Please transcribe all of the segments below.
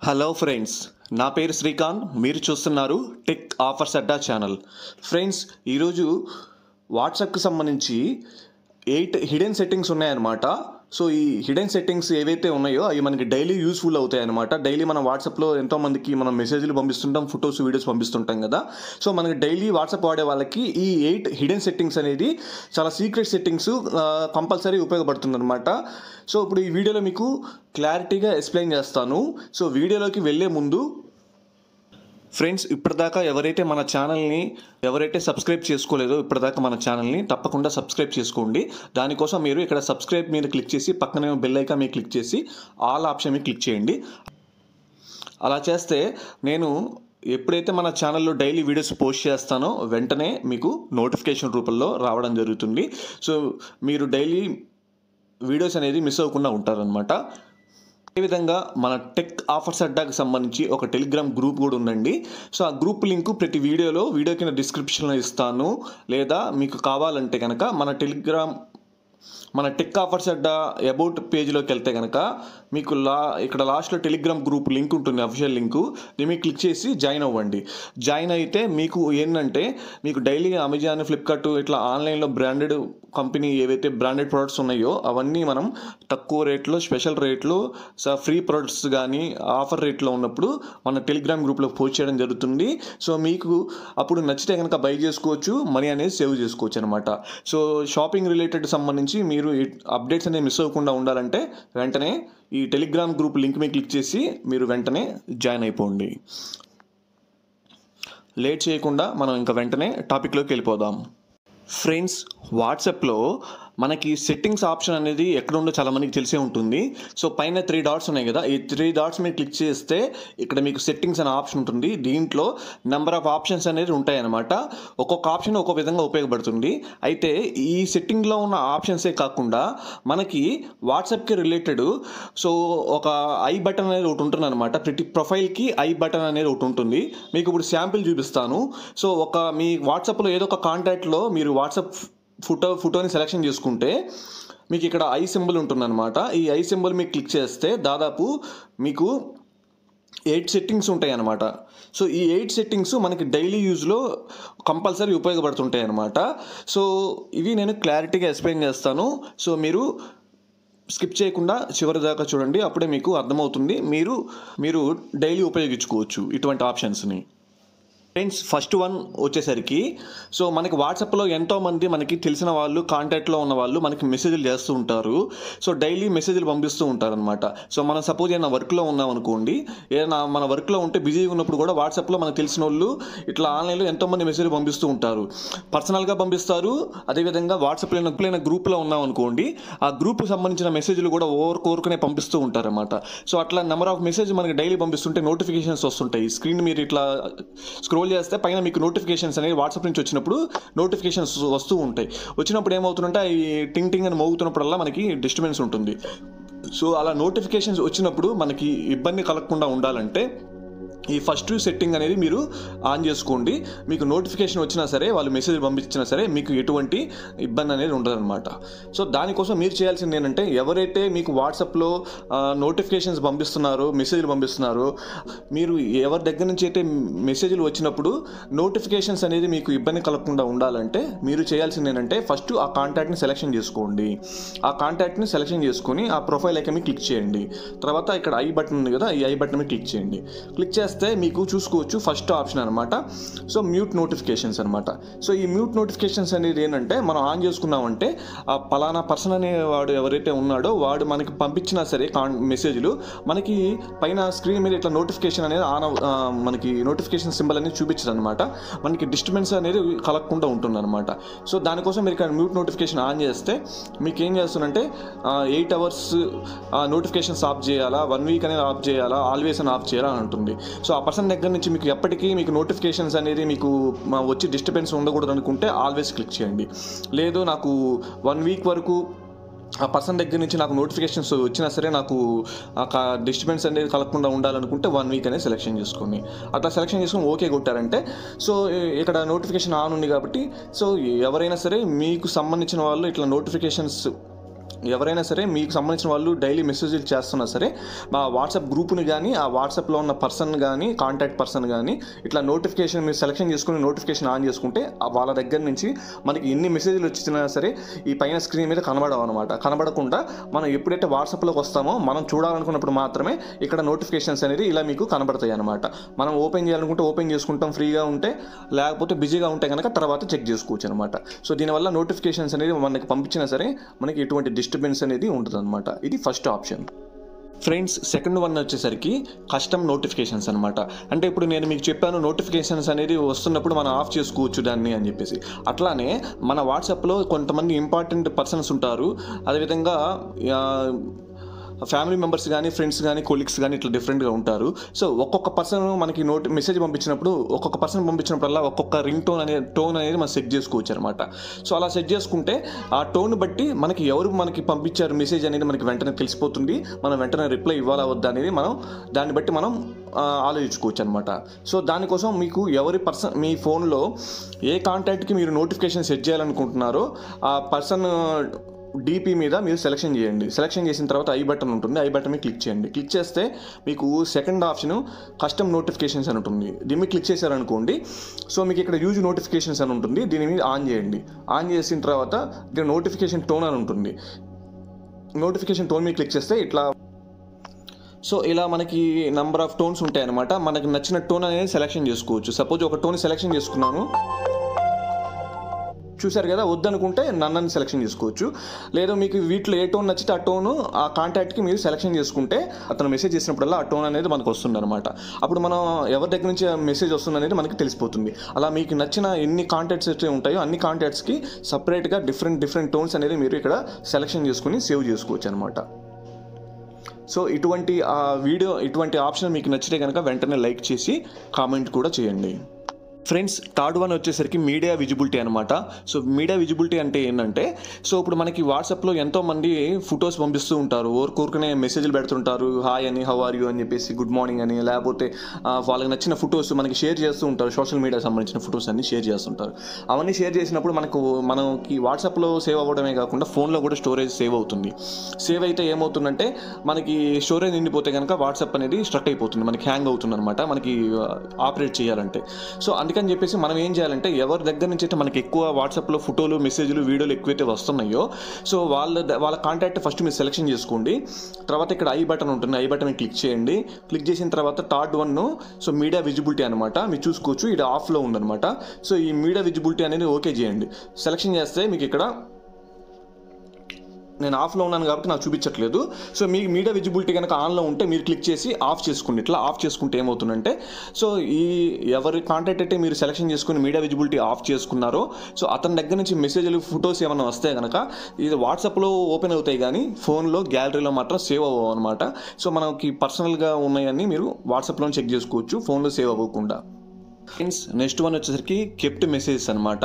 hello friends నా పేరు శ్రీకాంత్ మీరు చూస్తున్నారు tech offers Adda channel friends ఈరోజు వాట్సాప్కి సంబంధించి ఎయిట్ హిడెన్ సెట్టింగ్స్ ఉన్నాయన్నమాట సో ఈ హిడెన్ సెట్టింగ్స్ ఏవైతే ఉన్నాయో అవి మనకి డైలీ యూస్ఫుల్ అవుతాయి అనమాట డైలీ మనం వాట్సాప్లో ఎంతో మందికి మనం మెసేజ్లు పంపిస్తుంటాం ఫొటోస్ వీడియోస్ పంపిస్తుంటాం కదా సో మనకి డైలీ వాట్సాప్ వాడే వాళ్ళకి ఈ ఎయిట్ హిడెన్ సెట్టింగ్స్ అనేది చాలా సీక్రెట్ సెట్టింగ్స్ కంపల్సరీ ఉపయోగపడుతుంది అనమాట సో ఇప్పుడు ఈ వీడియోలో మీకు క్లారిటీగా ఎక్స్ప్లెయిన్ చేస్తాను సో వీడియోలోకి వెళ్ళే ముందు ఫ్రెండ్స్ ఇప్పటిదాకా ఎవరైతే మన ఛానల్ని ఎవరైతే సబ్స్క్రైబ్ చేసుకోలేదో ఇప్పటిదాకా మన ఛానల్ని తప్పకుండా సబ్స్క్రైబ్ చేసుకోండి దానికోసం మీరు ఇక్కడ సబ్స్క్రైబ్ మీద క్లిక్ చేసి పక్కనే బెల్ ఐకాన్ మీద క్లిక్ చేసి ఆల్ ఆప్షన్ మీద క్లిక్ చేయండి అలా చేస్తే నేను ఎప్పుడైతే మన ఛానల్లో డైలీ వీడియోస్ పోస్ట్ చేస్తానో వెంటనే మీకు నోటిఫికేషన్ రూపంలో రావడం జరుగుతుంది సో మీరు డైలీ వీడియోస్ అనేది మిస్ అవ్వకుండా ఉంటారనమాట అదేవిధంగా మన టెక్ ఆఫర్స్ అడ్డాకి సంబంధించి ఒక టెలిగ్రామ్ గ్రూప్ కూడా ఉందండి సో ఆ గ్రూప్ లింక్ ప్రతి వీడియోలో వీడియో కింద డిస్క్రిప్షన్లో ఇస్తాను లేదా మీకు కావాలంటే కనుక మన టెలిగ్రామ్ మన టెక్ ఆఫర్స్ అడ్డా అబౌట్ పేజ్లోకి వెళ్తే కనుక మీకు లా ఇక్కడ లాస్ట్లో టెలిగ్రామ్ గ్రూప్ లింక్ ఉంటుంది అఫీషియల్ లింకు దీన్ని మీకు క్లిక్ చేసి జాయిన్ అవ్వండి జాయిన్ అయితే మీకు ఏంటంటే మీకు డైలీ అమెజాన్ ఫ్లిప్కార్ట్ ఇట్లా ఆన్లైన్లో బ్రాండెడ్ కంపెనీ ఏవైతే బ్రాండెడ్ ప్రొడక్ట్స్ ఉన్నాయో అవన్నీ మనం తక్కువ రేట్లో స్పెషల్ రేట్లో స ఫ్రీ ప్రొడక్ట్స్ కానీ ఆఫర్ రేట్లో ఉన్నప్పుడు మన టెలిగ్రామ్ గ్రూప్లో పోస్ట్ చేయడం జరుగుతుంది సో మీకు అప్పుడు నచ్చితే కనుక బై చేసుకోవచ్చు మనీ అనేది సేవ్ చేసుకోవచ్చు అనమాట సో షాపింగ్ రిలేటెడ్ సంబంధించి మీరు అప్డేట్స్ అనేవి మిస్ అవ్వకుండా ఉండాలంటే వెంటనే ఈ టెలిగ్రామ్ గ్రూప్ లింక్ మీద క్లిక్ చేసి మీరు వెంటనే జాయిన్ అయిపోండి లేట్ చేయకుండా మనం ఇంకా వెంటనే టాపిక్లోకి వెళ్ళిపోదాం ఫ్రెండ్స్ వాట్సాప్లో మనకి సెట్టింగ్స్ ఆప్షన్ అనేది ఎక్కడ ఉందో చాలా మందికి తెలిసే ఉంటుంది సో పైన త్రీ డాట్స్ ఉన్నాయి కదా ఈ త్రీ డాట్స్ మీద క్లిక్ చేస్తే ఇక్కడ మీకు సెట్టింగ్స్ అనే ఆప్షన్ ఉంటుంది దీంట్లో నెంబర్ ఆఫ్ ఆప్షన్స్ అనేది ఉంటాయి అన్నమాట ఒక్కొక్క ఆప్షన్ ఒక్కొక్క విధంగా ఉపయోగపడుతుంది అయితే ఈ సెట్టింగ్లో ఉన్న ఆప్షన్సే కాకుండా మనకి వాట్సాప్కి రిలేటెడ్ సో ఒక ఐ బటన్ అనేది ఒకటి ఉంటుంది అనమాట ప్రతి ప్రొఫైల్కి ఐ బటన్ అనేది ఒకటి ఉంటుంది మీకు ఇప్పుడు శాంపిల్ చూపిస్తాను సో ఒక మీ వాట్సాప్లో ఏదో ఒక కాంటాక్ట్లో మీరు వాట్సాప్ ఫోటో ఫోటోని సెలెక్షన్ చేసుకుంటే మీకు ఇక్కడ ఐ సింబల్ ఉంటుందన్నమాట ఈ ఐ సింబల్ మీకు క్లిక్ చేస్తే దాదాపు మీకు ఎయిట్ సెట్టింగ్స్ ఉంటాయి అన్నమాట సో ఈ ఎయిట్ సెట్టింగ్స్ మనకి డైలీ యూజ్లో కంపల్సరీ ఉపయోగపడుతుంటాయి అన్నమాట సో ఇవి నేను క్లారిటీగా ఎక్స్ప్లెయిన్ చేస్తాను సో మీరు స్కిప్ చేయకుండా చివరి దాకా చూడండి అప్పుడే మీకు అర్థమవుతుంది మీరు మీరు డైలీ ఉపయోగించుకోవచ్చు ఇటువంటి ఆప్షన్స్ని ఫ్రెండ్స్ ఫస్ట్ వన్ వచ్చేసరికి సో మనకి వాట్సాప్లో ఎంతోమంది మనకి తెలిసిన వాళ్ళు కాంటాక్ట్లో ఉన్న వాళ్ళు మనకి మెసేజ్లు చేస్తూ ఉంటారు సో డైలీ మెసేజ్లు పంపిస్తూ ఉంటారనమాట సో మనం సపోజ్ ఏదైనా వర్క్లో ఉన్నాం అనుకోండి ఏదైనా మన వర్క్లో ఉంటే బిజీగా ఉన్నప్పుడు కూడా వాట్సాప్లో మనకు తెలిసిన వాళ్ళు ఇట్లా ఆన్లైన్లో ఎంతోమంది మెసేజ్లు పంపిస్తూ ఉంటారు పర్సనల్గా పంపిస్తారు అదేవిధంగా వాట్సాప్లో ఎప్పుడైనా గ్రూప్లో ఉన్నాం అనుకోండి ఆ గ్రూప్కి సంబంధించిన మెసేజ్లు కూడా ఓవర్ కోరుకునే పంపిస్తూ ఉంటారన్నమాట సో అట్లా నెంబర్ ఆఫ్ మెసేజ్ మనకి డైలీ పంపిస్తుంటే నోటిఫికేషన్స్ వస్తుంటాయి స్క్రీన్ మీరు ఇట్లా స్క్రోల్ చేస్తే పైన మీకు నోటిఫికేషన్స్ అనేవి వాట్సాప్ నుంచి వచ్చినప్పుడు నోటిఫికేషన్స్ వస్తూ ఉంటాయి వచ్చినప్పుడు ఏమవుతుందంటే అవి టింగ్ టింగ్ అని మోగుతున్నప్పుడల్లా మనకి డిస్టర్బెన్స్ ఉంటుంది సో అలా నోటిఫికేషన్స్ వచ్చినప్పుడు మనకి ఇబ్బంది కలగకుండా ఉండాలంటే ఈ ఫస్ట్ సెట్టింగ్ అనేది మీరు ఆన్ చేసుకోండి మీకు నోటిఫికేషన్ వచ్చినా సరే వాళ్ళు మెసేజ్ పంపించినా సరే మీకు ఎటువంటి ఇబ్బంది అనేది ఉండదన్నమాట సో దానికోసం మీరు చేయాల్సింది ఏంటంటే ఎవరైతే మీకు వాట్సాప్లో నోటిఫికేషన్స్ పంపిస్తున్నారో మెసేజ్లు పంపిస్తున్నారో మీరు ఎవరి దగ్గర నుంచి అయితే మెసేజ్లు వచ్చినప్పుడు నోటిఫికేషన్స్ అనేది మీకు ఇబ్బంది కలగకుండా ఉండాలంటే మీరు చేయాల్సింది ఏంటంటే ఫస్ట్ ఆ కాంటాక్ట్ని సెలెక్షన్ చేసుకోండి ఆ కాంటాక్ట్ని సెలెక్షన్ చేసుకొని ఆ ప్రొఫైల్ ఐకన్ క్లిక్ చేయండి తర్వాత ఇక్కడ ఐ బటన్ ఉంది కదా ఈ ఐ బటన్ మీద క్లిక్ చేయండి క్లిక్ చేస్తే మీకు చూసుకోవచ్చు ఫస్ట్ ఆప్షన్ అనమాట సో మ్యూట్ నోటిఫికేషన్స్ అనమాట సో ఈ మ్యూట్ నోటిఫికేషన్స్ అనేది ఏంటంటే మనం ఆన్ చేసుకున్నామంటే ఆ పలానా పర్సన్ అనేవాడు ఎవరైతే ఉన్నాడో వాడు మనకి పంపించినా సరే కాన్ మెసేజ్లు మనకి పైన స్క్రీన్ మీద ఇట్లా నోటిఫికేషన్ అనేది ఆన్ అవ్- ఆ, మనకి నోటిఫికేషన్ సింబల్ అనేది చూపించదు అనమాట మనకి డిస్టర్బెన్స్ అనేది కలగకుండా ఉంటుంది అనమాట సో దానికోసం మీరు ఇక్కడ మ్యూట్ నోటిఫికేషన్ ఆన్ చేస్తే మీకు ఏం చేస్తుందంటే ఎయిట్ అవర్స్ నోటిఫికేషన్స్ ఆఫ్ చేయాలా వన్ వీక్ అనేది ఆఫ్ చేయాలా ఆల్వేస్ అని ఆఫ్ చేయాలా అని ఉంటుంది సో ఆ పర్సన్ దగ్గర నుంచి మీకు ఎప్పటికీ మీకు నోటిఫికేషన్స్ అనేది మీకు మా వచ్చి డిస్టర్బెన్స్ ఉండకూడదు అనుకుంటే ఆల్వేస్ క్లిక్ చేయండి లేదు నాకు వన్ వీక్ వరకు ఆ పర్సన్ దగ్గర నుంచి నాకు నోటిఫికేషన్స్ వచ్చినా సరే నాకు ఆ డిస్టర్బెన్స్ అనేది కలగకుండా ఉండాలనుకుంటే వన్ వీక్ అనేది సెలెక్షన్ చేసుకోండి అట్లా సెలెక్షన్ చేసుకొని ఓకే కొట్టారంటే సో ఈ- ఇక్కడ నోటిఫికేషన్ ఆన్ ఉంది కాబట్టి సో ఎవరైనా సరే మీకు సంబంధించిన వాళ్ళు ఇట్లా నోటిఫికేషన్స్ ఎవరైనా సరే మీకు సంబంధించిన వాళ్ళు డైలీ మెసేజ్లు చేస్తున్నా సరే మా వాట్సాప్ గ్రూప్ని కానీ ఆ వాట్సాప్లో ఉన్న పర్సన్ కానీ కాంటాక్ట్ పర్సన్ కానీ ఇట్లా నోటిఫికేషన్ మీరు సెలెక్షన్ చేసుకుని నోటిఫికేషన్ ఆన్ చేసుకుంటే ఆ వాళ్ళ దగ్గర నుంచి మనకి ఎన్ని మెసేజ్లు వచ్చినా సరే ఈ పైన స్క్రీన్ మీద కనబడవు అనమాట కనబడకుండా మనం ఎప్పుడైతే వాట్సాప్లోకి వస్తామో మనం చూడాలనుకున్నప్పుడు మాత్రమే ఇక్కడ నోటిఫికేషన్స్ అనేది ఇలా మీకు కనబడతాయి అనమాట మనం ఓపెన్ చేయాలనుకుంటే ఓపెన్ చేసుకుంటాం ఫ్రీగా ఉంటే లేకపోతే బిజీగా ఉంటే కనుక తర్వాత చెక్ చేసుకోవచ్చు అనమాట సో దీనివల్ల నోటిఫికేషన్స్ అనేది మనకి పంపించినా సరే మనకి ఎటువంటి డిస్టర్బెన్స్ అనేది ఉంటుంది అనమాట ఇది first option friends second one వచ్చేసరికి కస్టమ్ నోటిఫికేషన్స్ అనమాట అంటే ఇప్పుడు నేను మీకు చెప్పాను నోటిఫికేషన్స్ అనేది వస్తున్నప్పుడు మనం ఆఫ్ చేసుకోవచ్చు దాన్ని అని చెప్పేసి అట్లానే మన వాట్సాప్లో కొంతమంది ఇంపార్టెంట్ పర్సన్స్ ఉంటారు అదేవిధంగా ఆ, ఫ్యామిలీ మెంబర్స్ కానీ ఫ్రెండ్స్ కానీ కొలీగ్స్ కానీ ఇట్లా డిఫరెంట్గా ఉంటారు సో ఒక్కొక్క పర్సన్ మనకి నోటి మెసేజ్ పంపించినప్పుడు ఒక్కొక్క పర్సన్ పంపించినప్పుడల్లా ఒక్కొక్క రింగ్ టోన్ అనే టోన్ అనేది మనం సెట్ చేసుకోవచ్చు అనమాట సో అలా సెట్ చేసుకుంటే ఆ టోన్ బట్టి మనకి ఎవరు మనకి పంపించారు మెసేజ్ అనేది మనకి వెంటనే తెలిసిపోతుంది మనం వెంటనే రిప్లై ఇవ్వాలా వద్దా అనేది మనం దాన్ని బట్టి మనం ఆ, ఆలోచించుకోవచ్చు అనమాట సో దానికోసం మీకు ఎవరి పర్సన్ మీ ఫోన్లో ఏ కాంటాక్ట్కి మీరు నోటిఫికేషన్ సెట్ చేయాలనుకుంటున్నారో ఆ పర్సన్ డీపీ మీద మీరు సెలెక్షన్ చేయండి సెలెక్షన్ చేసిన తర్వాత ఐ బటన్ ఉంటుంది ఐ బటన్ మీద క్లిక్ చేయండి క్లిక్ చేస్తే మీకు సెకండ్ ఆప్షన్ కస్టమ్ నోటిఫికేషన్స్ అని ఉంటుంది దీని మీద క్లిక్ చేశారనుకోండి సో మీకు ఇక్కడ యూజ్ నోటిఫికేషన్స్ అని ఉంటుంది దీని మీద ఆన్ చేయండి ఆన్ చేసిన తర్వాత దీని నోటిఫికేషన్ టోన్ అని ఉంటుంది నోటిఫికేషన్ టోన్ మీద క్లిక్ చేస్తే ఇట్లా సో ఇలా మనకి నంబర్ ఆఫ్ టోన్స్ ఉంటాయి అనమాట మనకి నచ్చిన టోన్ అనేది సెలెక్షన్ చేసుకోవచ్చు సపోజ్ ఒక టోన్ సెలెక్షన్ చేసుకున్నాను చూశారు కదా వద్దనుకుంటే నన్నని సెలెక్షన్ చేసుకోవచ్చు లేదా మీకు వీటిలో ఏ టోన్ నచ్చితే ఆ టోను ఆ కాంటాక్ట్కి మీరు సెలెక్షన్ చేసుకుంటే అతను మెసేజ్ చేసినప్పుడల్లా ఆ టోన్ అనేది మనకు వస్తుంది అనమాట అప్పుడు మనం ఎవరి దగ్గర నుంచి మెసేజ్ వస్తుంది అనేది మనకి తెలిసిపోతుంది అలా మీకు నచ్చిన ఎన్ని కాంటాక్ట్స్ అయితే ఉంటాయో అన్ని కాంటాక్ట్స్కి సపరేట్గా డిఫరెంట్ డిఫరెంట్ టోన్స్ అనేది మీరు ఇక్కడ సెలెక్షన్ చేసుకుని సేవ్ చేసుకోవచ్చు అనమాట సో ఇటువంటి ఆ వీడియో ఇటువంటి ఆప్షన్ మీకు నచ్చితే కనుక వెంటనే లైక్ చేసి కామెంట్ కూడా చేయండి ఫ్రెండ్స్ థర్డ్ వన్ వచ్చేసరికి మీడియా విజిబిలిటీ అనమాట సో మీడియా విజిబిలిటీ అంటే ఏంటంటే సో ఇప్పుడు మనకి వాట్సాప్లో ఎంతో మంది ఫొటోస్ పంపిస్తూ ఉంటారు ఊరుకూరుకునే మెసేజ్లు పెడుతుంటారు హాయ్ అని హౌ ఆర్ యూ అని చెప్పేసి గుడ్ మార్నింగ్ అని లేకపోతే ఆ, వాళ్ళకి నచ్చిన ఫొటోస్ మనకి షేర్ చేస్తూ ఉంటారు సోషల్ మీడియా సంబంధించిన ఫొటోస్ అన్ని షేర్ చేస్తుంటారు అవన్నీ షేర్ చేసినప్పుడు మనకు మనకి వాట్సాప్లో సేవ్ అవ్వడమే కాకుండా ఫోన్లో కూడా స్టోరేజ్ సేవ్ అవుతుంది సేవ్ అయితే ఏమవుతుందంటే మనకి స్టోరేజ్ నిండిపోతే కనుక వాట్సాప్ అనేది స్ట్రక్ అయిపోతుంది మనకి హ్యాంగ్ అవుతుంది అనమాట మనకి ఆపరేట్ చేయాలంటే సో అందుకని చెప్పేసి మనం ఏం చేయాలంటే ఎవరి దగ్గర నుంచి అయితే మనకి ఎక్కువ వాట్సాప్లో ఫోటోలు మెసేజ్లు వీడియోలు ఎక్కువైతే వస్తున్నాయో సో వాళ్ళ ద- వాళ్ళ కాంటాక్ట్ ఫస్ట్ మీరు సెలెక్షన్ చేసుకోండి తర్వాత ఇక్కడ ఐ బటన్ ఉంటుంది ఐ బటన్ క్లిక్ చేయండి క్లిక్ చేసిన తర్వాత third one so media visibility అనమాట మీరు చూసుకోవచ్చు ఇది ఆఫ్లో ఉందన్నమాట సో ఈ మీడియా విజిబిలిటీ అనేది ఓకే చేయండి సెలెక్షన్ చేస్తే మీకు ఇక్కడ నేను ఆఫ్లో ఉన్నాను కాబట్టి నాకు చూపించట్లేదు సో మీ మీడియా విజిబిలిటీ కనుక ఆన్లో ఉంటే మీరు క్లిక్ చేసి ఆఫ్ చేసుకోండి ఇట్లా ఆఫ్ చేసుకుంటే ఏమవుతుందంటే సో ఈ ఎవరి కాంటాక్ట్ అయితే మీరు సెలెక్షన్ చేసుకుని మీడియా విజిబిలిటీ ఆఫ్ చేసుకున్నారో సో అతని దగ్గర నుంచి మెసేజ్లు ఫొటోస్ ఏమైనా వస్తే కనుక ఇది వాట్సాప్లో ఓపెన్ అవుతాయి కానీ ఫోన్లో గ్యాలరీలో మాత్రం సేవ్ అవ్వవు అనమాట సో మనకి పర్సనల్గా ఉన్నాయని మీరు వాట్సాప్లో చెక్ చేసుకోవచ్చు ఫోన్లో సేవ్ అవ్వకుండా ఫ్రెండ్స్ నెక్స్ట్ వన్ వచ్చేసరికి కెప్ట్ మెసేజెస్ అనమాట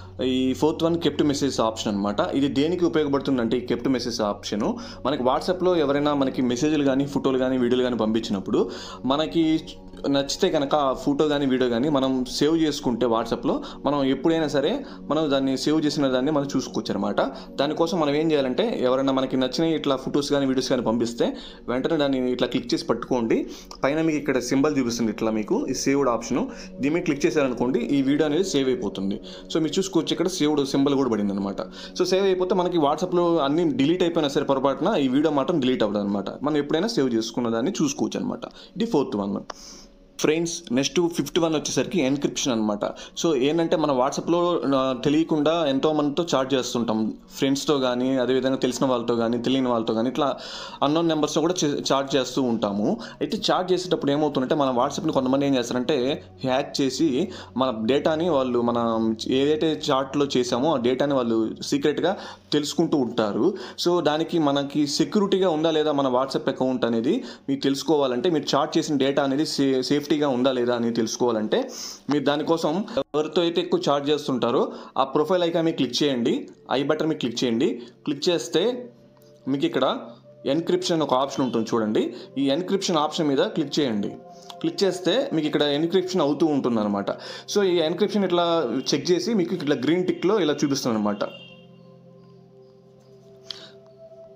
ఈ fourth one kept message option అనమాట ఇది దేనికి ఉపయోగపడుతుందంటే ఈ కెప్ట్ మెసేజ్ ఆప్షన్ మనకి వాట్సాప్లో ఎవరైనా మనకి మెసేజ్లు కానీ ఫోటోలు కానీ వీడియోలు కానీ పంపించినప్పుడు మనకి నచ్చితే కనుక ఆ ఫోటో కానీ వీడియో కానీ మనం సేవ్ చేసుకుంటే వాట్సాప్లో మనం ఎప్పుడైనా సరే మనం దాన్ని సేవ్ చేసిన దాన్ని మనం చూసుకోవచ్చు అనమాట దానికోసం మనం ఏం చేయాలంటే ఎవరైనా మనకి నచ్చిన ఇట్లా ఫొటోస్ కానీ వీడియోస్ కానీ పంపిస్తే వెంటనే దాన్ని ఇట్లా క్లిక్ చేసి పట్టుకోండి పైన మీకు ఇక్కడ సింబల్ చూపిస్తుంది ఇట్లా మీకు ఈ సేవ్డ్ ఆప్షన్ దీని మీద క్లిక్ చేశారనుకోండి ఈ వీడియో అనేది సేవ్ అయిపోతుంది సో మీరు చూసుకోవచ్చు ఇక్కడ సేవ్డ్ సింబల్ కూడా పడింది అనమాట సో సేవ్ అయిపోతే మనకి వాట్సాప్లో అన్ని డిలీట్ అయిపోయినా సరే పొరపాటున ఈ వీడియో మాత్రం డిలీట్ అవ్వదు అనమాట మనం ఎప్పుడైనా సేవ్ చేసుకున్న దాన్ని చూసుకోవచ్చు అనమాట ఇది fourth one friends next fifth one వచ్చేసరికి ఎన్క్రిప్షన్ అనమాట సో ఏంటంటే మన వాట్సాప్లో ఆ, తెలియకుండా ఎంతో మందితో చాట్ చేస్తుంటాం ఫ్రెండ్స్తో కానీ అదేవిధంగా తెలిసిన వాళ్ళతో కానీ తెలియని వాళ్ళతో కానీ ఇట్లా అన్నోన్ నెంబర్స్తో కూడా చాట్ చేస్తూ ఉంటాము అయితే చాట్ చేసేటప్పుడు ఏమవుతుందంటే మన వాట్సాప్ని కొంతమంది ఏం చేస్తారంటే హ్యాక్ చేసి మన డేటాని వాళ్ళు మనం ఏదైతే చాట్లో చేసామో ఆ డేటాని వాళ్ళు సీక్రెట్గా తెలుసుకుంటూ ఉంటారు సో దానికి మనకి సెక్యూరిటీగా ఉందా లేదా మన వాట్సాప్ అకౌంట్ అనేది మీకు తెలుసుకోవాలంటే మీరు చాట్ చేసిన డేటా అనేది సే సేఫ్టీగా ఉందా లేదా అని తెలుసుకోవాలంటే మీరు దానికోసం ఎవరితో అయితే ఎక్కువ చాట్ చేస్తుంటారో ఆ ప్రొఫైల్ ఐకాన్ మీద క్లిక్ చేయండి ఐ బటన్ మీద క్లిక్ చేయండి క్లిక్ చేస్తే మీకు ఇక్కడ ఎన్క్రిప్షన్ ఒక ఆప్షన్ ఉంటుంది చూడండి ఈ ఎన్క్రిప్షన్ ఆప్షన్ మీద క్లిక్ చేయండి క్లిక్ చేస్తే మీకు ఇక్కడ ఎన్క్రిప్షన్ అవుతూ ఉంటుంది అనమాట సో ఈ ఎన్క్రిప్షన్ ఇట్లా చెక్ చేసి మీకు ఇట్లా గ్రీన్ టిక్లో ఇలా చూపిస్తుంది అనమాట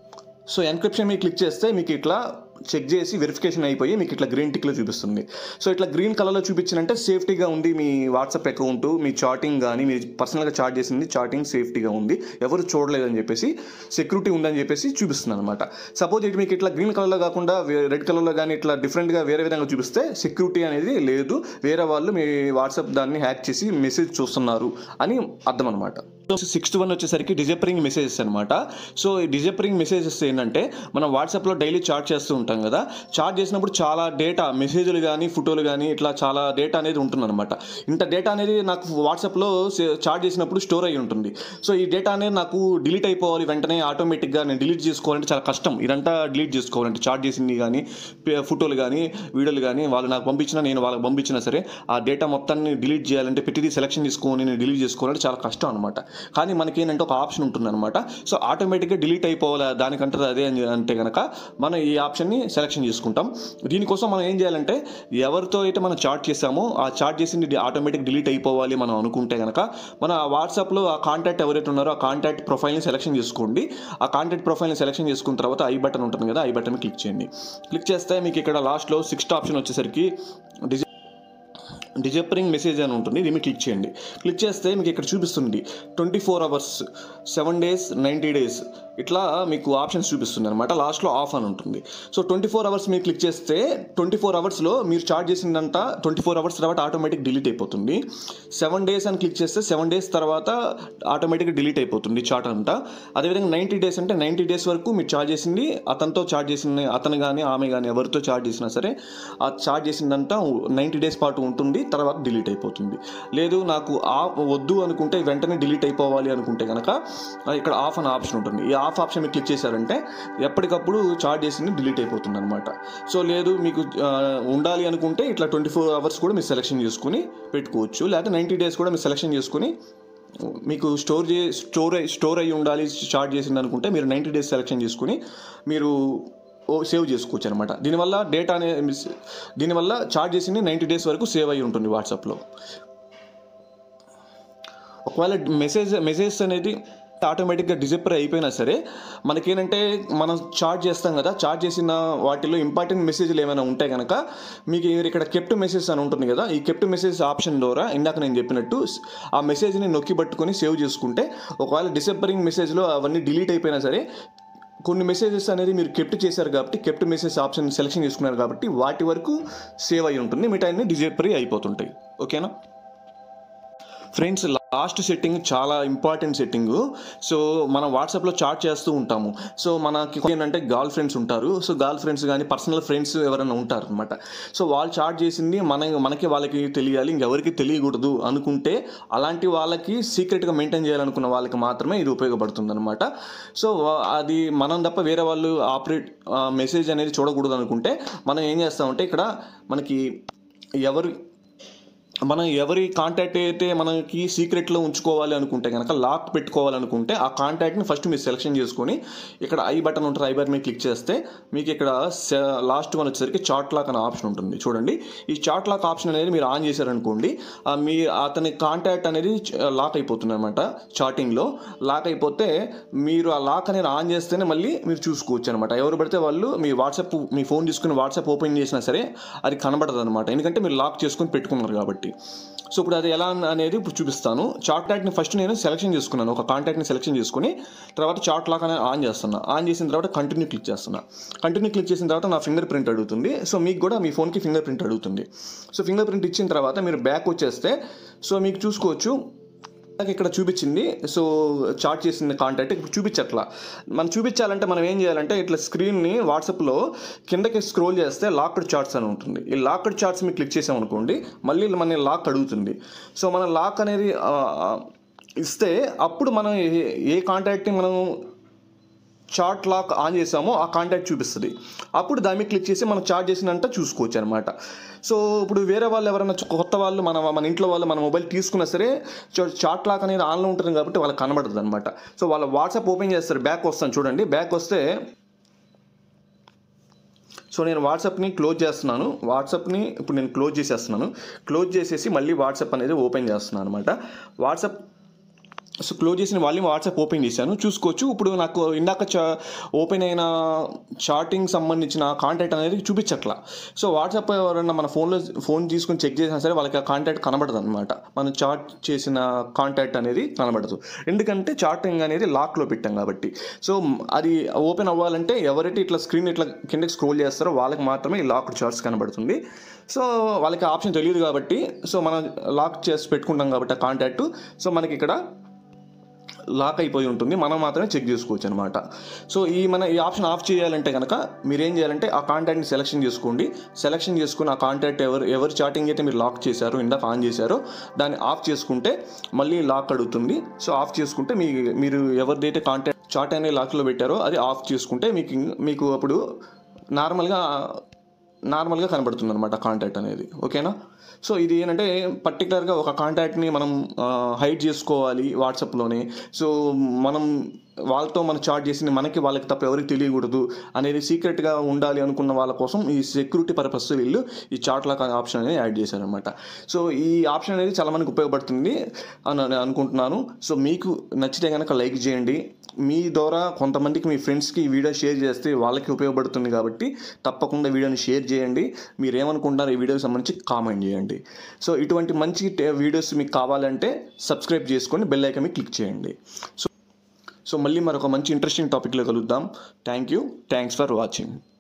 సో ఎన్క్రిప్షన్ మీద క్లిక్ చేస్తే మీకు ఇట్లా చెక్ చేసి వెరిఫికేషన్ అయిపోయి మీకు ఇట్లా గ్రీన్ టిక్లో చూపిస్తుంది సో ఇట్లా గ్రీన్ కలర్లో చూపించినంటే సేఫ్టీగా ఉంది మీ వాట్సాప్ అకౌంట్ మీ చాటింగ్ కానీ మీరు పర్సనల్గా చాట్ చేసింది చాటింగ్ సేఫ్టీగా ఉంది ఎవరు చూడలేదని చెప్పేసి సెక్యూరిటీ ఉందని చెప్పేసి చూపిస్తుంది అనమాట సపోజ్ ఇటు మీకు ఇట్లా గ్రీన్ కలర్లో కాకుండా రెడ్ కలర్లో కానీ ఇట్లా డిఫరెంట్గా వేరే విధంగా చూపిస్తే సెక్యూరిటీ అనేది లేదు వేరే వాళ్ళు మీ వాట్సాప్ దాన్ని హ్యాక్ చేసి మెసేజ్ చూస్తున్నారు అని అర్థం అనమాట సో సిక్స్త్ వన్ వచ్చేసరికి డిజపరింగ్ మెసేజెస్ అనమాట సో ఈ డిజపరింగ్ మెసేజెస్ ఏంటంటే మనం వాట్సాప్లో డైలీ చాట్ చేస్తూ ఉంటాం కదా చాట్ చేసినప్పుడు చాలా డేటా మెసేజ్లు కానీ ఫోటోలు కానీ ఇట్లా చాలా డేటా అనేది ఉంటుందన్నమాట ఇంత డేటా అనేది నాకు వాట్సాప్లో చాట్ చేసినప్పుడు స్టోర్ అయి ఉంటుంది సో ఈ డేటా అనేది నాకు డిలీట్ అయిపోవాలి వెంటనే ఆటోమేటిక్గా నేను డిలీట్ చేసుకోవాలంటే చాలా కష్టం ఇదంతా డిలీట్ చేసుకోవాలంటే చాట్ చేసింది కానీ ఫోటోలు కానీ వీడియోలు కానీ వాళ్ళు నాకు పంపించినా నేను వాళ్ళకి పంపించినా సరే ఆ డేటా మొత్తాన్ని డిలీట్ చేయాలంటే ప్రతిదీ సెలెక్షన్ తీసుకొని నేను డిలీట్ చేసుకోవాలంటే చాలా కష్టం అనమాట కానీ మనకి ఏంటంటే ఒక ఆప్షన్ ఉంటుంది అనమాట సో ఆటోమేటిక్గా డిలీట్ అయిపోవాలి దానికంటే అదే అని అంటే కనుక మనం ఈ ఆప్షన్ని సెలెక్షన్ చేసుకుంటాం దీనికోసం మనం ఏం చేయాలంటే ఎవరితో అయితే మనం చాట్ చేసామో ఆ చాట్ చేసింది ఆటోమేటిక్ డిలీట్ అయిపోవాలి మనం అనుకుంటే కనుక మన వాట్సాప్లో ఆ కాంటాక్ట్ ఎవరైతే ఉన్నారో ఆ కాంటాక్ట్ ప్రొఫైల్ని సెలెక్షన్ చేసుకోండి ఆ కాంటాక్ట్ ప్రొఫైల్ని సెలెక్షన్ చేసుకున్న తర్వాత ఐ బటన్ ఉంటుంది కదా ఐ బటన్ క్లిక్ చేయండి క్లిక్ చేస్తే మీకు ఇక్కడ లాస్ట్లో సిక్స్త్ ఆప్షన్ వచ్చేసరికి డిజి డిజపరింగ్ మెసేజ్ అని ఉంటుంది దీన్ని క్లిక్ చేయండి క్లిక్ చేస్తే మీకు ఇక్కడ చూపిస్తుంది twenty four hours seven days ninety days ఇట్లా మీకు ఆప్షన్స్ చూపిస్తుంది అనమాట లాస్ట్లో ఆఫ్ అని ఉంటుంది సో ట్వంటీ ఫోర్ అవర్స్ మీరు క్లిక్ చేస్తే ట్వంటీ ఫోర్ అవర్స్లో మీరు చార్జ్ చేసిందంట ట్వంటీ ఫోర్ అవర్స్ తర్వాత ఆటోమేటిక్ డిలీట్ అయిపోతుంది సెవెన్ డేస్ అని క్లిక్ చేస్తే సెవెన్ డేస్ తర్వాత ఆటోమేటిక్గా డిలీట్ అయిపోతుంది చాట్ అంతా అదేవిధంగా నైంటీ డేస్ అంటే నైంటీ డేస్ వరకు మీరు చార్జ్ చేసింది అతనితో చార్జ్ చేసిన అతను కానీ ఆమె కానీ ఎవరితో చార్జ్ చేసినా సరే ఆ చార్జ్ చేసిందంతా నైంటీ డేస్ పాటు ఉంటుంది తర్వాత డిలీట్ అయిపోతుంది లేదు నాకు ఆ వద్దు అనుకుంటే వెంటనే డిలీట్ అయిపోవాలి అనుకుంటే కనుక ఇక్కడ ఆఫ్ అనే ఆప్షన్ ఉంటుంది ఈ ఆఫ్ ఆప్షన్ మీరు క్లిక్ చేశారంటే ఎప్పటికప్పుడు చార్జ్ చేసింది డిలీట్ అయిపోతుంది అనమాట సో లేదు మీకు ఆ, ఉండాలి అనుకుంటే ఇట్లా ట్వంటీ ఫోర్ అవర్స్ కూడా మీరు సెలెక్షన్ చేసుకుని పెట్టుకోవచ్చు లేకపోతే నైంటీ డేస్ కూడా మీరు సెలెక్షన్ చేసుకుని మీకు స్టోర్ చే స్టోర్ అయి స్టోర్ అయ్యి ఉండాలి చార్జ్ చేసింది అనుకుంటే మీరు నైంటీ డేస్ సెలెక్షన్ చేసుకుని మీరు ఓ సేవ్ చేసుకోవచ్చు అనమాట దీనివల్ల డేటా అనే దీనివల్ల చార్జ్ చేసింది నైంటీ డేస్ వరకు సేవ్ అయి ఉంటుంది వాట్సాప్లో ఒకవేళ మెసేజ్ మెసేజ్ అనేది ఆటోమేటిక్గా డిజపర్ అయిపోయినా సరే మనకేంటంటే మనం చార్జ్ చేస్తాం కదా చార్జ్ చేసిన వాటిలో ఇంపార్టెంట్ మెసేజ్లు ఏమైనా ఉంటే కనుక మీకు ఇక్కడ కెప్ట్ మెసేజ్ అని ఉంటుంది కదా ఈ కెప్ట్ మెసేజ్ ఆప్షన్ ద్వారా ఇందాక నేను చెప్పినట్టు ఆ మెసేజ్ని నొక్కి పట్టుకొని సేవ్ చేసుకుంటే ఒకవేళ డిసెంబరింగ్ మెసేజ్లో అవన్నీ డిలీట్ అయిపోయినా సరే కొన్ని మెసేజెస్ అనేది మీరు కెప్ట్ చేశారు కాబట్టి కెప్ట్ మెసేజ్ ఆప్షన్ సెలెక్షన్ చేసుకున్నారు కాబట్టి వాటి వరకు సేవ్ అయి ఉంటుంది మిగతా అన్ని డిజేపరీ అయిపోతుంటాయి ఓకేనా ఫ్రెండ్స్ లాస్ట్ సెట్టింగ్ చాలా ఇంపార్టెంట్ సెట్టింగ్ సో మనం వాట్సాప్లో చాట్ చేస్తూ ఉంటాము సో మనకి ఏంటంటే గర్ల్ ఫ్రెండ్స్ ఉంటారు సో గర్ల్ ఫ్రెండ్స్ కానీ పర్సనల్ ఫ్రెండ్స్ ఎవరైనా ఉంటారు అనమాట సో వాళ్ళు చాట్ చేసింది మన మనకి వాళ్ళకి తెలియాలి ఇంకెవరికి తెలియకూడదు అనుకుంటే అలాంటి వాళ్ళకి సీక్రెట్గా మెయింటైన్ చేయాలనుకున్న వాళ్ళకి మాత్రమే ఇది ఉపయోగపడుతుంది అనమాట సో అది మనం తప్ప వేరే వాళ్ళు ఆపరేట్ మెసేజ్ అనేది చూడకూడదు అనుకుంటే మనం ఏం చేస్తామంటే ఇక్కడ మనకి ఎవరు మనం ఎవరి కాంటాక్ట్ అయితే మనకి సీక్రెట్లో ఉంచుకోవాలి అనుకుంటే కనుక లాక్ పెట్టుకోవాలనుకుంటే ఆ కాంటాక్ట్ని ఫస్ట్ మీరు సెలెక్షన్ చేసుకొని ఇక్కడ ఐ బటన్ ఉంటుంది ఐ బటన్ మీద క్లిక్ చేస్తే మీకు ఇక్కడ లాస్ట్ వన్ వచ్చేసరికి చాట్ లాక్ అనే ఆప్షన్ ఉంటుంది చూడండి ఈ చాట్ లాక్ ఆప్షన్ అనేది మీరు ఆన్ చేశారనుకోండి ఆ మీ అతని కాంటాక్ట్ అనేది లాక్ అయిపోతుంది అనమాట చాటింగ్లో లాక్ అయిపోతే మీరు ఆ లాక్ అనేది ఆన్ చేస్తేనే మళ్ళీ మీరు చూసుకోవచ్చు అనమాట ఎవరు పడితే వాళ్ళు మీ వాట్సాప్ మీ ఫోన్ తీసుకుని వాట్సాప్ ఓపెన్ చేసినా సరే అది కనబడదు అనమాట ఎందుకంటే మీరు లాక్ చేసుకుని పెట్టుకున్నారు కాబట్టి సో ఇప్పుడు అది ఎలా అనేది ఇప్పుడు చూపిస్తాను చాట్ లాక్ని ఫస్ట్ నేను సెలెక్షన్ చేసుకున్నాను ఒక కాంటాక్ట్ని సెలెక్షన్ చేసుకుని తర్వాత చాట్ లాక్ అనేది ఆన్ చేస్తున్నా ఆన్ చేసిన తర్వాత కంటిన్యూ క్లిక్ చేస్తున్నా కంటిన్యూ క్లిక్ చేసిన తర్వాత నా ఫింగర్ ప్రింట్ అడుగుతుంది సో మీకు కూడా మీ ఫోన్కి ఫింగర్ ప్రింట్ అడుగుతుంది సో ఫింగర్ ప్రింట్ ఇచ్చిన తర్వాత మీరు బ్యాక్ వచ్చేస్తే సో మీకు చూసుకోవచ్చు నాకు ఇక్కడ చూపించింది సో చాట్ చేసిన కాంటాక్ట్ ఇప్పుడు చూపించట్లా మనం చూపించాలంటే మనం ఏం చేయాలంటే ఇట్లా స్క్రీన్ని వాట్సాప్లో కిందకి స్క్రోల్ చేస్తే లాక్డ్ చార్ట్స్ అని ఉంటుంది ఈ లాక్డ్ చార్ట్స్ మీరు క్లిక్ చేసామనుకోండి మళ్ళీ మన లాక్ అడుగుతుంది సో మన లాక్ అనేది ఆ, ఆ, ఇస్తే అప్పుడు మనం ఏ- ఏ కాంటాక్ట్ని మనం చార్ట్ లాక్ ఆన్ చేసామో ఆ కాంటాక్ట్ చూపిస్తుంది అప్పుడు దాని మీద క్లిక్ చేసి మనం చార్ట్ చేసినంత చూసుకోవచ్చు అనమాట సో ఇప్పుడు వేరే వాళ్ళు ఎవరైనా చు- కొత్త వాళ్ళు మన మన ఇంట్లో వాళ్ళు మన మొబైల్ తీసుకున్నా సరే చా- చాట్ లాక్ అనేది ఆన్లో ఉంటుంది కాబట్టి వాళ్ళకి కనబడుతుంది అనమాట సో వాళ్ళ వాట్సాప్ ఓపెన్ చేస్తారు బ్యాక్ వస్తాను చూడండి బ్యాక్ వస్తే సో నేను వాట్సాప్ని క్లోజ్ చేస్తున్నాను వాట్సాప్ని ఇప్పుడు నేను క్లోజ్ చేసేస్తున్నాను క్లోజ్ చేసేసి మళ్ళీ వాట్సాప్ అనేది ఓపెన్ చేస్తున్నాను అనమాట వాట్సాప్ సో క్లోజ్ చేసిన వాల్యూమ్ వాట్సాప్ ఓపెన్ చేశాను చూసుకోవచ్చు ఇప్పుడు నాకు ఇందాక చా ఓపెన్ అయిన చాటింగ్ సంబంధించిన కాంటాక్ట్ అనేది చూపించట్లా సో వాట్సాప్ ఎవరైనా మన ఫోన్లో ఫోన్ తీసుకుని చెక్ చేసినా సరే వాళ్ళకి ఆ కాంటాక్ట్ కనబడదు అనమాట మనం చాట్ చేసిన కాంటాక్ట్ అనేది కనబడదు ఎందుకంటే చాటింగ్ అనేది లాక్లో పెట్టాం కాబట్టి సో అది ఓపెన్ అవ్వాలంటే ఎవరైతే ఇట్లా స్క్రీన్ ఇట్లా కిందకి స్క్రోల్ చేస్తారో వాళ్ళకి మాత్రమే ఈ లాక్డ్ చార్ట్స్ కనబడుతుంది సో వాళ్ళకి ఆప్షన్ తెలియదు కాబట్టి సో మనం లాక్ చేసి పెట్టుకుంటాం కాబట్టి ఆ కాంటాక్ట్ సో మనకి ఇక్కడ లాక్ అయిపోయి ఉంటుంది మనం మాత్రమే చెక్ చేసుకోవచ్చు అనమాట సో ఈ మన ఈ ఆప్షన్ ఆఫ్ చేయాలంటే కనుక మీరు ఏం చేయాలంటే ఆ కాంటాక్ట్ని సెలెక్షన్ చేసుకోండి సెలెక్షన్ చేసుకుని ఆ కాంటాక్ట్ ఎవరు ఎవరు చాటింగ్ అయితే మీరు లాక్ చేశారో ఇందాక ఆన్ చేశారో దాన్ని ఆఫ్ చేసుకుంటే మళ్ళీ లాక్ అడుగుతుంది సో ఆఫ్ చేసుకుంటే మీ మీరు ఎవరిదైతే కాంటాక్ట్ చాట్ అనే లాక్లో పెట్టారో అది ఆఫ్ చేసుకుంటే మీకు మీకు అప్పుడు నార్మల్గా నార్మల్గా కనబడుతుంది అనమాట కాంటాక్ట్ అనేది ఓకేనా సో ఇది ఏంటంటే పర్టికులర్గా ఒక కాంటాక్ట్ని మనం హైడ్ చేసుకోవాలి వాట్సాప్లోనే సో మనం వాళ్ళతో మనం చాట్ చేసింది మనకి వాళ్ళకి తప్ప ఎవరికి తెలియకూడదు అనేది సీక్రెట్గా ఉండాలి అనుకున్న వాళ్ళ కోసం ఈ సెక్యూరిటీ పర్పస్ వీళ్ళు ఈ చాట్ లాక్ ఆప్షన్ అనేది యాడ్ చేశారనమాట సో ఈ ఆప్షన్ అనేది చాలా మందికి ఉపయోగపడుతుంది అని నేను అనుకుంటున్నాను సో మీకు నచ్చితే కనుక లైక్ చేయండి మీ ద్వారా కొంతమందికి మీ ఫ్రెండ్స్కి ఈ వీడియో షేర్ చేస్తే వాళ్ళకి ఉపయోగపడుతుంది కాబట్టి తప్పకుండా వీడియోని షేర్ చేయండి మీరు ఏమనుకుంటున్నారు ఈ వీడియోకి సంబంధించి కామెంట్ చేయండి సో ఇటువంటి మంచి వీడియోస్ మీకు కావాలంటే సబ్స్క్రైబ్ చేసుకొని బెల్ ఐకాన్ క్లిక్ చేయండి సో సో మళ్ళీ మరొక మంచి ఇంట్రెస్టింగ్ టాపిక్లో కలుద్దాం thank you thanks for watching